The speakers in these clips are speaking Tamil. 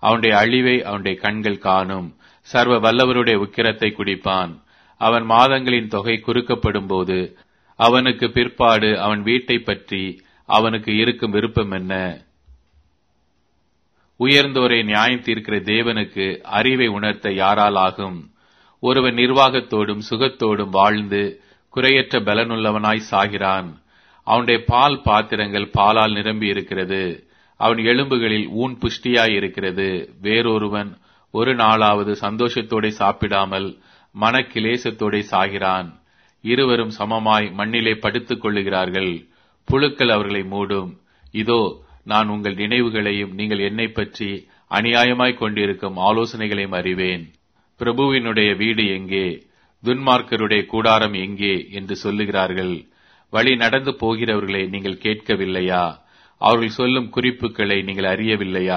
அவனுடைய அழிவை அவனுடைய கண்கள் காணும் சர்வ வல்லவருடைய உக்கிரத்தை குடிப்பான் அவன் மாதங்களின் தொகை குறுக்கப்படும் போது அவனுக்கு பிற்பாடு அவன் வீட்டை பற்றி அவனுக்கு இருக்கும் விருப்பம் என்ன உயர்ந்தோரை நியாயம் தீர்க்கிற தேவனுக்கு அறிவை உணர்த்த யாரால் ஆகும் ஒருவன் நிர்வாகத்தோடும் சுகத்தோடும் வாழ்ந்து குறையற்ற பலனுள்ளவனாய் சாகிறான் அவனுடைய பால் பாத்திரங்கள் பாலால் நிரம்பி இருக்கிறது அவன் எலும்புகளில் ஊன் புஷ்டியாய் இருக்கிறது வேறொருவன் ஒரு நாளாவது சந்தோஷத்தோட சாப்பிடாமல் மனக்கிலேசத்தோட சாகிறான் இருவரும் சமமாய் மண்ணிலே படுத்துக் கொள்ளுகிறார்கள் புழுக்கள் அவர்களை மூடும் இதோ நான் உங்கள் நினைவுகளையும் நீங்கள் என்னை பற்றி அநியாயமாய் கொண்டிருக்கும் ஆலோசனைகளையும் அறிவேன் பிரபுவினுடைய வீடு எங்கே துன்மார்க்கருடைய கூடாரம் எங்கே என்று சொல்லுகிறார்கள் வழி நடந்து போகிறவர்களை நீங்கள் கேட்கவில்லையா அவர்கள் சொல்லும் குறிப்புகளை நீங்கள் அறியவில்லையா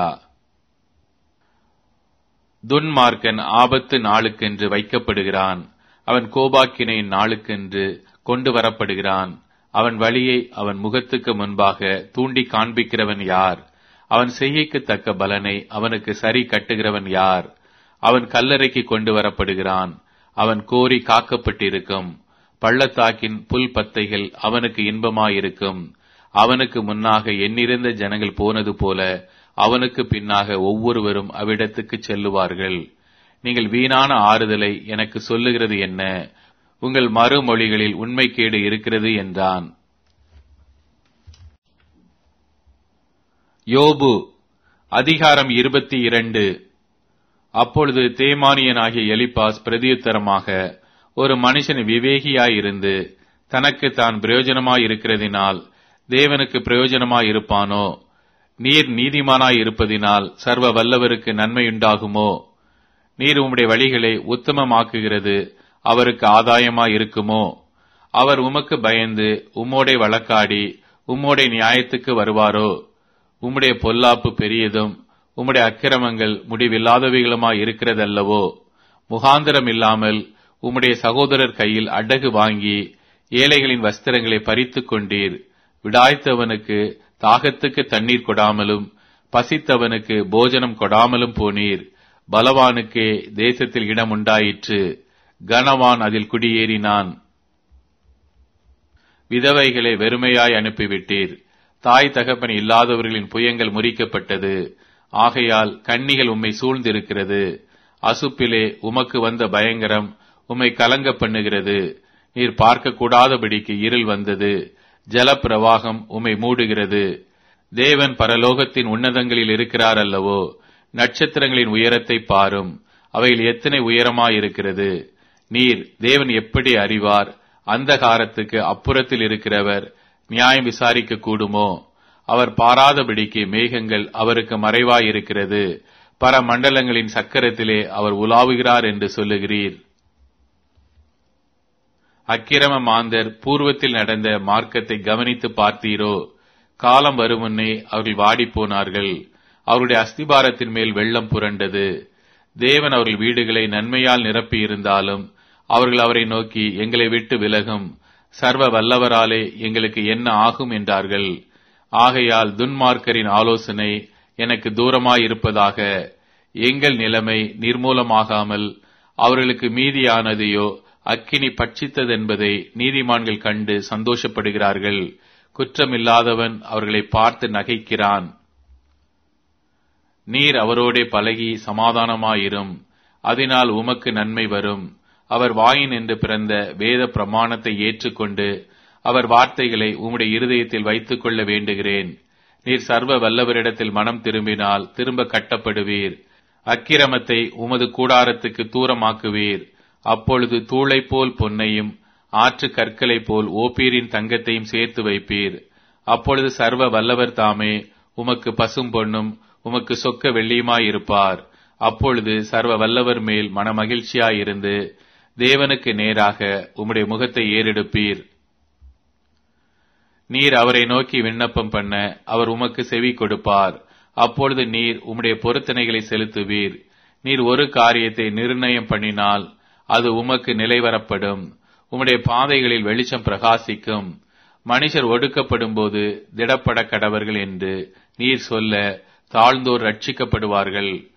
துன்மார்க்கன் ஆபத்து நாளுக்கென்று வைக்கப்படுகிறான் அவன் கோபாக்கினையின் நாளுக்கென்று கொண்டு வரப்படுகிறான் அவன் வழியை அவன் முகத்துக்கு முன்பாக தூண்டி காண்பிக்கிறவன் யார் அவன் செய்கைக்கு தக்க பலனை அவனுக்கு சரி கட்டுகிறவன் யார் அவன் கல்லறைக்கு கொண்டு வரப்படுகிறான் அவன் கோரி காக்கப்பட்டிருக்கும் பள்ளத்தாக்கின் புல் பத்தைகள் அவனுக்கு இன்பமாயிருக்கும் அவனுக்கு முன்னாக எண்ணிறந்த ஜனங்கள் போனது போல அவனுக்கு பின்னாக ஒவ்வொருவரும் அவ்விடத்துக்கு செல்லுவார்கள் நீங்கள் வீணான ஆறுதலை எனக்கு சொல்லுகிறது என்ன உங்கள் மறுமொழிகளில் உண்மைக்கேடு இருக்கிறது என்றான் யோபு அதிகாரம் இருபத்தி இரண்டு அப்பொழுது தேமானியனாகிய எலிப்பாஸ் பிரதியுத்தரமாக ஒரு மனுஷன் விவேகியாயிருந்து தனக்கு தான் பிரயோஜனமாயிருக்கிறதினால் தேவனுக்கு பிரயோஜனமாயிருப்பானோ நீர் நீதிமானாய் இருப்பதினால் சர்வ வல்லவருக்கு நன்மையுண்டாகுமோ நீர் உம்முடைய வழிகளை உத்தமமாக்குகிறது அவருக்கு ஆதாயமாய் இருக்குமோ அவர் உமக்கு பயந்து உம்மோடே வழக்காடி உம்மோடே நியாயத்துக்கு வருவாரோ உம்முடைய பொல்லாப்பு பெரியதும் உம்முடைய அக்கிரமங்கள் முடிவில்லாதவைகளுமாய் இருக்கிறதல்லவோ முகாந்திரம் இல்லாமல் உம்முடைய சகோதரர் கையில் அடகு வாங்கி ஏழைகளின் வஸ்திரங்களை பறித்துக் கொண்டீர் விடாய்த்தவனுக்கு தாகத்துக்கு தண்ணீர் கொடாமலும் பசித்தவனுக்கு போஜனம் கொடாமலும் போனீர் பலவானுக்கே தேசத்தில் இடம் உண்டாயிற்று கனவான் அதில் குடியேறினான் விதவைகளை வெறுமையாய் அனுப்பிவிட்டீர் தாய் தகப்பன் இல்லாதவர்களின் புயங்கள் முறிக்கப்பட்டது ஆகையால் கண்ணிகள் உம்மை சூழ்ந்திருக்கிறது அசுப்பிலே உமக்கு வந்த பயங்கரம் உம்மை கலங்க பண்ணுகிறது நீர் பார்க்க கூடாதபடிக்கு இருள் வந்தது ஜல பிரவாகம் உம்மை மூடுகிறது தேவன் பரலோகத்தின் உன்னதங்களில் இருக்கிறார் அல்லவோ நட்சத்திரங்களின் உயரத்தை பாரும் அவைகள் எத்தனை உயரமாயிருக்கிறது நீர் தேவன் எப்படி அறிவார் அந்த காரத்துக்கு அப்புறத்தில் இருக்கிறவர் நியாயம் விசாரிக்க கூடுமோ அவர் பாராதபடிக்கு மேகங்கள் அவருக்கு மறைவாயிருக்கிறது பர மண்டலங்களின் சக்கரத்திலே அவர் உலாவுகிறார் என்று சொல்லுகிறீர் அக்கிரம மாந்தர் பூர்வத்தில் நடந்த மார்க்கத்தை கவனித்து பார்த்தீரோ காலம் வரும் முன்னே அவர்கள் வாடிப்போனார்கள் அவருடைய அஸ்திபாரத்தின் மேல் வெள்ளம் புரண்டது தேவன் அவர்கள் வீடுகளை நன்மையால் நிரப்பி இருந்தாலும் அவர்கள் அவரை நோக்கி எங்களை விட்டு விலகும் சர்வ வல்லவராலே எங்களுக்கு என்ன ஆகும் என்றார்கள் ஆகையால் துன்மார்க்கரின் ஆலோசனை எனக்கு தூரமாயிருப்பதாக எங்கள் நிலைமை நிர்மூலமாகாமல் அவர்களுக்கு மீதியானதையோ அக்கினி பட்சித்ததென்பதை நீதிமான்கள் கண்டு சந்தோஷப்படுகிறார்கள் குற்றமில்லாதவன் அவர்களை பார்த்து நகைக்கிறான் நீர் அவரோடே பழகி சமாதானமாயிரும் அதனால் உமக்கு நன்மை வரும் அவர் வாயின் என்று பிறந்த வேத பிரமாணத்தை ஏற்றுக்கொண்டு அவர் வார்த்தைகளை உம்முடைய இருதயத்தில் வைத்துக் கொள்ள வேண்டுகிறேன் நீர் சர்வ வல்லவரிடத்தில் மனம் திரும்பினால் திரும்ப கட்டப்படுவீர் அக்கிரமத்தை உமது கூடாரத்துக்கு தூரமாக்குவீர் அப்பொழுது தூளை போல் பொன்னையும் ஆற்று கற்களை போல் ஓப்பீரின் தங்கத்தையும் சேர்த்து வைப்பீர் அப்பொழுது சர்வ வல்லவர் தாமே உமக்கு பசும் பொன்னும் உமக்கு சொக்க வெள்ளியுமாயிருப்பார் அப்பொழுது சர்வ வல்லவர் மேல் மனமகிழ்ச்சியாயிருந்து தேவனுக்கு நேராக உம்முடைய முகத்தை ஏறெடுப்பீர் நீர் அவரை நோக்கி விண்ணப்பம் பண்ண அவர் உமக்கு செவி கொடுப்பார் அப்பொழுது நீர் உம்முடைய பொருத்தனைகளை செலுத்துவீர் நீர் ஒரு காரியத்தை நிர்ணயம் பண்ணினால் அது உமக்கு நிலைவரப்படும் உம்முடைய பாதைகளில் வெளிச்சம் பிரகாசிக்கும் மனுஷர் ஒடுக்கப்படும் போது திடப்பட கடவர்கள் என்று நீர் சொல்ல தாழ்ந்தோர் ரட்சிக்கப்படுவார்கள்